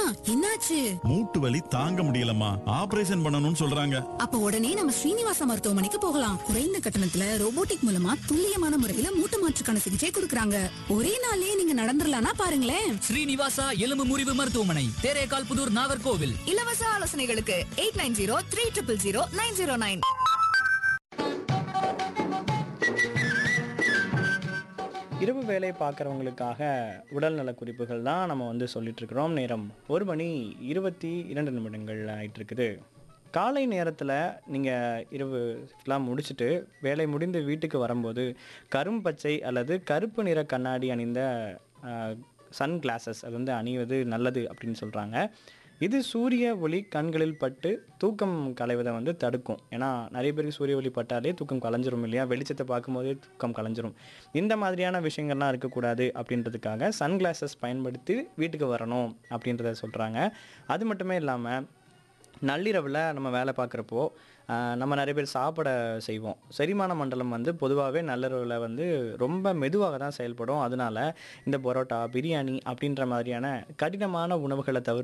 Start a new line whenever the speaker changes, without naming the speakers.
என்னாச்சு
மூட்டு வலி தாங்க முடியலம்மா ஆபரேஷன் பண்ணணும்னு சொல்றாங்க
அப்ப உடனே நம்ம ஸ்ரீனிவாசா மருத்துவமனைக்கு போகலாம் குறைந்த கட்டணத்துல ரோபோட்டிக் மூலமா துல்லியமான முறையில மூட்டு மாற்றுக்கான சிகிச்சை கொடுக்கறாங்க ஒரே நாள்லயே நீங்க நடந்துடலாம்னா பாருங்களேன்
ஸ்ரீனிவாசா எலும்பு முறிவு மருத்துவமனை தேரேகால் புதூர் நாகர்கோவில்
இலவச ஆலோசனைகளுக்கு eight nine zero three triple zero nine zero nine
இரவு வேலை பார்க்குறவங்களுக்காக உடல்நல குறிப்புகள் தான் நம்ம வந்து சொல்லிட்டு இருக்கிறோம் நேரம் ஒரு மணி இருபத்தி இரண்டு நிமிடங்கள் ஆயிட்டு இருக்குது காலை நேரத்தில் நீங்கள் இரவு எல்லாம் முடிச்சுட்டு வேலை முடிந்து வீட்டுக்கு வரும்போது கரும்பச்சை அல்லது கருப்பு நிற கண்ணாடி அணிந்த சன் கிளாஸஸ் அது வந்து அணிவது நல்லது அப்படின்னு சொல்கிறாங்க இது சூரிய ஒளி கண்களில் பட்டு தூக்கம் கலைவதை வந்து தடுக்கும் ஏன்னா நிறைய பேருக்கு சூரிய ஒளி பட்டாலே தூக்கம் கலைஞ்சிரும் இல்லையா வெளிச்சத்தை பார்க்கும்போதே தூக்கம் கலைஞ்சிரும் இந்த மாதிரியான விஷயங்கள்லாம் இருக்கக்கூடாது அப்படின்றதுக்காக சன்கிளாஸஸ் பயன்படுத்தி வீட்டுக்கு வரணும் அப்படின்றத சொல்கிறாங்க அது மட்டுமே இல்லாமல் நள்ளிரவில் நம்ம வேலை பார்க்குறப்போ நம்ம நிறைய பேர் சாப்பிட செய்வோம் செரிமான மண்டலம் வந்து பொதுவாகவே நள்ளிரவில் வந்து ரொம்ப மெதுவாக தான் செயல்படும் அதனால இந்த பரோட்டா பிரியாணி அப்படின்ற மாதிரியான கடினமான உணவுகளை தவிர்த்து